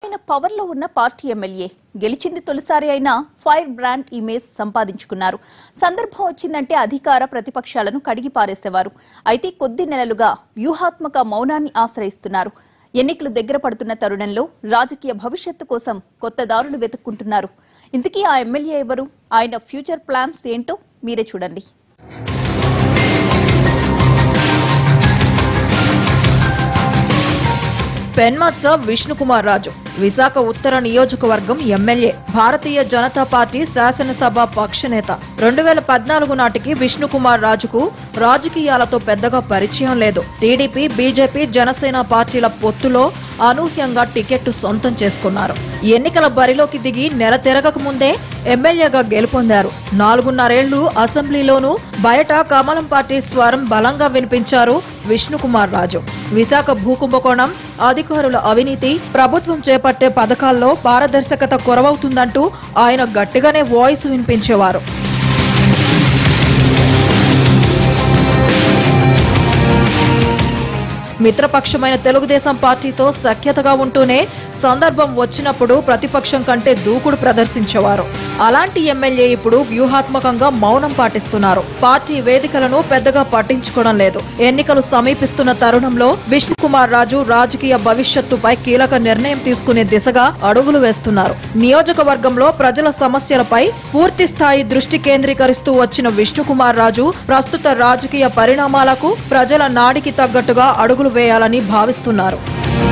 ఆయన పవర్లో ఉన్న పార్టీ ఎమ్మెల్యే గెలిచింది తొలిసారి అయినా ఫైర్ బ్రాండ్ ఇమేజ్ సంపాదించుకున్నారు సందర్భం వచ్చిందంటే అధికార ప్రతిపక్షాలను కడిగి పారేసేవారు అయితే కొద్ది నెలలుగా వ్యూహాత్మక మౌనాన్ని ఆశ్రయిస్తున్నారు ఎన్నికలు దగ్గర పడుతున్న తరుణంలో రాజకీయ భవిష్యత్తు కోసం కొత్త దారులు వెతుక్కుంటున్నారు ఇంతకీ ఆ ఎమ్మెల్యే ఎవరు ఆయన ఫ్యూచర్ ప్లాన్స్ ఏంటో మీరే చూడండి పెన్మత్స విష్ణుకుమార్ రాజు విశాఖ ఉత్తర నియోజకవర్గం ఎమ్మెల్యే భారతీయ జనతా పార్టీ శాసనసభ పక్షనేత రెండు వేల పద్నాలుగు నాటికి విష్ణుకుమార్ రాజుకు రాజకీయాలతో పెద్దగా పరిచయం లేదు టీడీపీ బీజేపీ జనసేన పార్టీల పొత్తులో అనూహ్యంగా టికెట్ సొంతం చేసుకున్నారు ఎన్నికల బరిలోకి దిగి నెల తిరగక ముందే ఎమ్మెల్యేగా గెలుపొందారు నాలుగున్నరేళ్లు అసెంబ్లీలోనూ బయట కమలం పార్టీ స్వరం బలంగా వినిపించారు విష్ణుకుమార్ రాజు విశాఖ భూకుంభకోణం అధికారుల అవినీతి ప్రభుత్వం చేపట్టే పథకాల్లో పారదర్శకత కొరవవుతుందంటూ ఆయన గట్టిగానే వాయిస్ వినిపించేవారు మిత్రపక్షమైన తెలుగుదేశం పార్టీతో సఖ్యతగా ఉంటూనే సందర్భం వచ్చినప్పుడు ప్రతిపక్షం కంటే దూకుడు ప్రదర్శించేవారు అలాంటి ఎమ్మెల్యే ఇప్పుడు వ్యూహాత్మకంగా మౌనం పాటిస్తున్నారు పార్టీ వేదికలను పెద్దగా పట్టించుకోవడం లేదు ఎన్నికలు సమీపిస్తున్న తరుణంలో విష్ణుకుమార్ రాజు రాజకీయ భవిష్యత్తుపై కీలక నిర్ణయం తీసుకునే దిశగా అడుగులు వేస్తున్నారు నియోజకవర్గంలో ప్రజల సమస్యలపై పూర్తి స్థాయి దృష్టి కేంద్రీకరిస్తూ వచ్చిన విష్ణుకుమార్ రాజు ప్రస్తుత రాజకీయ పరిణామాలకు ప్రజల నాడికి తగ్గట్టుగా అడుగులు వేయాలని భావిస్తున్నారు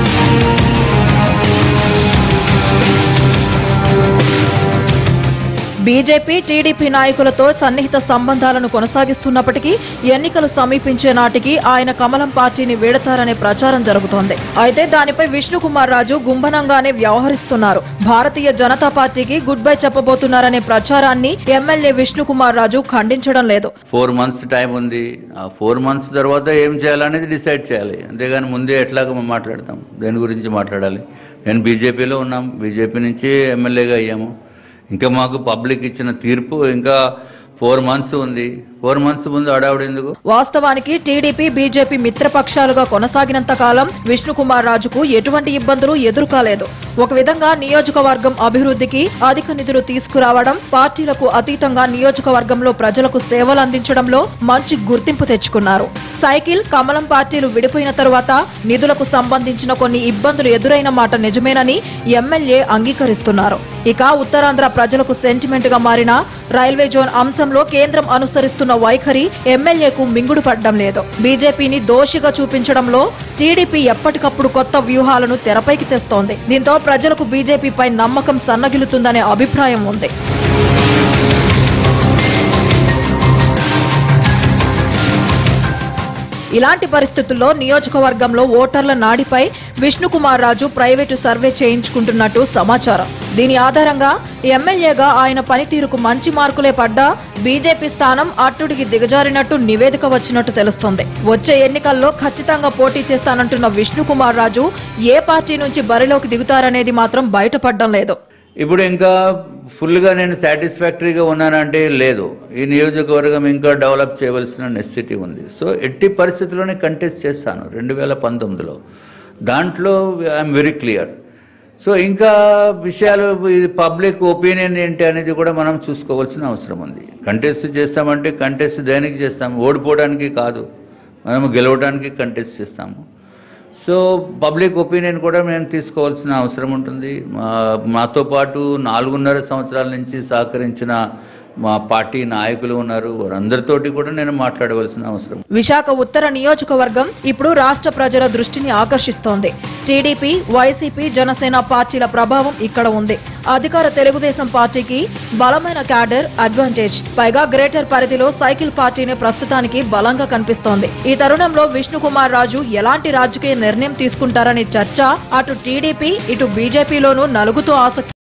బీజేపీ టీడీపీ నాయకులతో సన్నిహిత సంబంధాలను కొనసాగిస్తున్నప్పటికీ ఎన్నికలు సమీపించే నాటికి ఆయన కమలం పార్టీని వీడతారనే ప్రచారం జరుగుతోంది అయితే దానిపై విష్ణుకుమార్ రాజు గుంభనంగానే వ్యవహరిస్తున్నారు భారతీయ జనతా పార్టీకి గుడ్ బై చెప్పబోతున్నారనే ప్రచారాన్ని ఎమ్మెల్యే విష్ణుకుమార్ రాజు ఖండించడం లేదు ఫోర్ మంత్స్ టైం ఉంది ఆ ఫోర్ మంత్స్ తర్వాత ఏం చేయాలనేది డిసైడ్ చేయాలి అంతేగాని ముందే ఎట్లాగ మనం మాట్లాడతాం దేని గురించి మాట్లాడాలి నేను బీజేపీలో ఉన్నాం బీజేపీ నుంచి ఎమ్మెల్యేగా అయ్యాము ఇంకా మాకు పబ్లిక్ ఇచ్చిన తీర్పు ఇంకా ఫోర్ మంత్స్ ఉంది ఫోర్ మంత్స్ ముందు అడావుడు ఎందుకు వాస్తవానికి టీడీపీ బీజేపీ మిత్రపక్షాలుగా కొనసాగినంత కాలం విష్ణుకుమార్ రాజుకు ఎటువంటి ఇబ్బందులు ఎదురుకాలేదు ఒక విధంగా నియోజకవర్గం అభివృద్ధికి అధిక నిధులు తీసుకురావడం పార్టీలకు అతీతంగా నియోజకవర్గంలో ప్రజలకు సేవలు అందించడంలో మంచి గుర్తింపు తెచ్చుకున్నారు సైకిల్ కమలం పార్టీలు విడిపోయిన తరువాత నిధులకు సంబంధించిన కొన్ని ఇబ్బందులు ఎదురైన మాట నిజమేనని ఎమ్మెల్యే అంగీకరిస్తున్నారు ఇక ఉత్తరాంధ్ర ప్రజలకు సెంటిమెంట్ గా మారిన రైల్వే జోన్ అంశంలో కేంద్రం అనుసరిస్తున్న వైఖరి ఎమ్మెల్యేకు మింగుడు పడ్డం లేదు బీజేపీని దోషిగా చూపించడంలో టీడీపీ ఎప్పటికప్పుడు కొత్త వ్యూహాలను తెరపైకి తెస్తోంది దీంతో ప్రజలకు బీజేపీపై నమ్మకం సన్నగిలుతుందనే అభిప్రాయం ఉంది ఇలాంటి పరిస్థితుల్లో నియోజకవర్గంలో ఓటర్ల నాడిపై విష్ణుకుమార్ రాజు ప్రైవేటు సర్వే చేయించుకుంటున్నట్టు సమాచారం దీని ఆధారంగా ఎమ్మెల్యేగా ఆయన పనితీరుకు మంచి మార్కులే పడ్డా బీజేపీ స్థానం అట్టుడికి దిగజారినట్టు నివేదిక వచ్చినట్టు తెలుస్తోంది వచ్చే ఎన్నికల్లో ఖచ్చితంగా పోటీ చేస్తానంటున్న విష్ణుకుమార్ రాజు ఏ పార్టీ నుంచి బరిలోకి దిగుతారనేది మాత్రం బయటపడడం లేదు ఇప్పుడు ఇంకా ఫుల్గా నేను సాటిస్ఫాక్టరీగా ఉన్నానంటే లేదు ఈ నియోజకవర్గం ఇంకా డెవలప్ చేయవలసిన నెసిటీ ఉంది సో ఎట్టి పరిస్థితుల్లోనే కంటెస్ట్ చేస్తాను రెండు వేల పంతొమ్మిదిలో దాంట్లో ఐఎమ్ వెరీ క్లియర్ సో ఇంకా విషయాలు ఇది పబ్లిక్ ఒపీనియన్ ఏంటి అనేది కూడా మనం చూసుకోవాల్సిన అవసరం ఉంది కంటెస్ట్ చేస్తామంటే కంటెస్ట్ దేనికి చేస్తాం ఓడిపోవడానికి కాదు మనం గెలవడానికి కంటెస్ట్ చేస్తాము సో పబ్లిక్ ఒపీనియన్ కూడా మేము తీసుకోవాల్సిన అవసరం ఉంటుంది మా- మాతో పాటు నాలుగున్నర సంవత్సరాల నుంచి సహకరించిన మా పార్టీ నాయకులు ఉన్నారు వారందరితోటి కూడా నేను మాట్లాడవలసిన అవసరం విశాఖ ఉత్తర నియోజకవర్గం ఇప్పుడు రాష్ట్ర ప్రజల దృష్టిని ఆకర్షిస్తోంది టీడీపీ వైసీపీ జనసేన పార్టీల ప్రభావం ఇక్కడ ఉంది అధికార తెలుగుదేశం పార్టీకి బలమైన క్యాడర్ అడ్వాంటేజ్ పైగా గ్రేటర్ పరిధిలో సైకిల్ పార్టీనే ప్రస్తుతానికి బలంగా కనిపిస్తోంది ఈ తరుణంలో విష్ణుకుమార్ రాజు ఎలాంటి రాజకీయ నిర్ణయం తీసుకుంటారనే చర్చ అటు టీడీపీ ఇటు బీజేపీలోనూ నలుగుతూ ఆసక్తి